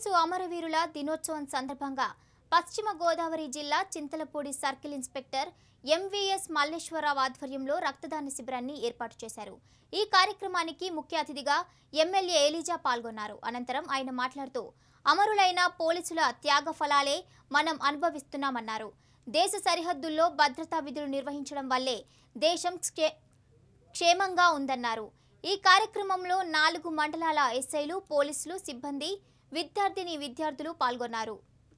Police అమరవీరుల దినోత్సవం సందర్భంగా పశ్చిమ గోదావరి జిల్లా Chintalapudi circle inspector MVS Malleswararao ఆధ్వర్యంలో రక్తదాన శిబిరాన్ని ఏర్పాటు చేశారు ఈ కార్యక్రమానికి ముఖ్య అతిథిగా ఎమ్మెల్యే ఎలిజా పాల్గొన్నారు అనంతరం ఆయన మాట్లాడుతూ అమరులైన పోలీసుల త్యాగ ఫలాలే మనం అనుభవిస్తున్నామన్నారు దేశ సరిహద్దుల్లో భద్రతా విధులు నిర్వహించడం వల్లే దేశం క్షే- క్షేమంగా ఉందన్నారు ఈ కార్యక్రమంలో నాలుగు మండలాల ఎస్ఐలు పోలీసులు సిబ్బంది విద్యార్థిని విద్యార్థులు పాల్గొన్నారు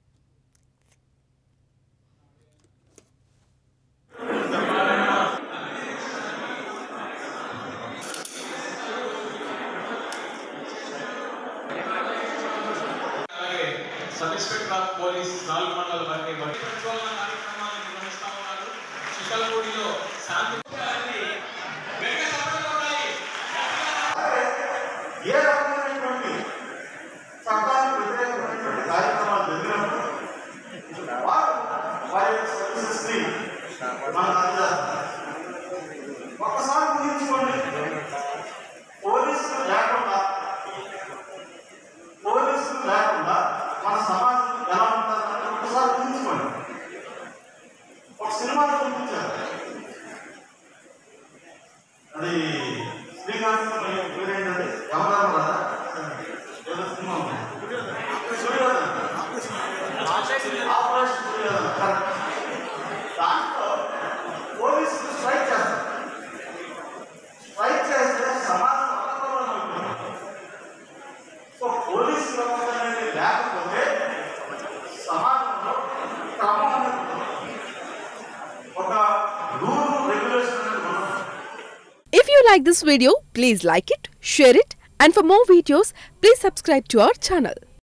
అలాగే సబ్ ఇన్స్పెక్టర్ ఆఫ్ పోలీస్ నాలుగు మండల వారిని బట్టి ప్రజ్వలన కార్యక్రమాన్ని నిర్వహిస్తా ఉన్నారు చిక్కలపూడిలో శాంతి వెనక చప్పట్లు కొట్టాలి. ఏ రకమైనటువంటి చట్టానికి వ్యతిరేకమైనటువంటి కార్యక్రమాలు జరిగినప్పుడు వారు వారి యొక్క సర్వీసెస్ ని మనకు అందజేస్తారు ఒక్కసారి ఊహించుకోండి పోలీసులు లేకుండా పోలీసులు లేకుండా మన సమాజం ఎలా ఉంటుందని ఒక్కసారి ఊహించుకోండి ఒక సినిమాలో చూపించారు అది శ్రీకాంత్ పేరేంటంటే ఎవరు కదా ఏదో సినిమా ఉంది సూర్యోదయం ఆపరేషన్ సూర్యోదయం కరెక్ట్ దాంట్లో పోలీసులు స్ట్రైక్ చేస్తారు స్ట్రైక్ చేస్తే సమాజం అల్లకల్లోలం అయిపోయింది. సో పోలీసు వ్యవస్థ అనేది లేకపోతే సమాజంలో క్రమం అనేది ఉండదు. ఒక రూల్ రెగ్యులేషన్ అనేది ఉండదు If you like this video, please like it, share it, and for more videos, please subscribe to our channel.